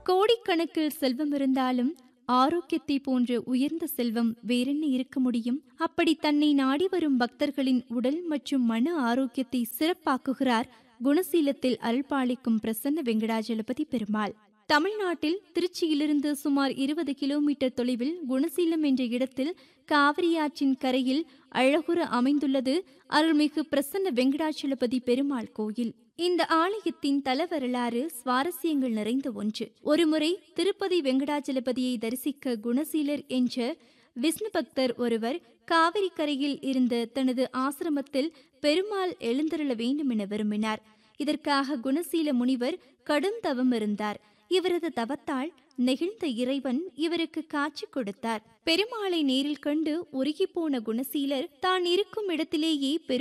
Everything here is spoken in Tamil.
கோடிக்கணக்கில் செல்வம் இருந்தாலும் ஆரோக்கியத்தை போன்ற உயர்ந்த செல்வம் வேறென்ன இருக்க முடியும் அப்படி தன்னை நாடி வரும் பக்தர்களின் உடல் மற்றும் மன ஆரோக்கியத்தை சிறப்பாக்குகிறார் குணசீலத்தில் அருள்பாலிக்கும் பிரசன்ன வெங்கடாஜலபதி பெருமாள் தமிழ்நாட்டில் திருச்சியிலிருந்து சுமார் இருபது கிலோமீட்டர் தொலைவில் குணசீலம் என்ற இடத்தில் காவிரியாற்றின் கரையில் அழகுற அமைந்துள்ளது அருள்மிகு பிரசன்ன வெங்கடாச்சலபதி பெருமாள் கோயில் இந்த ஆலயத்தின் தல வரலாறு சுவாரஸ்யங்கள் நிறைந்த ஒன்று ஒருமுறை திருப்பதி வெங்கடாச்சலபதியை தரிசிக்க குணசீலர் என்ற விஷ்ணு பக்தர் ஒருவர் காவிரி கரையில் இருந்த தனது ஆசிரமத்தில் பெருமாள் எழுந்தருள வேண்டும் என விரும்பினார் இதற்காக குணசீல முனிவர் கடும் தவம் இருந்தார் இவரது தவத்தால் நெகிழ்ந்த இறைவன் இவருக்கு காட்சி கொடுத்தார் பெருமாளை நேரில் கண்டு உருகிப்போன குணசீலர் தான் இருக்கும் இடத்திலேயே பெரு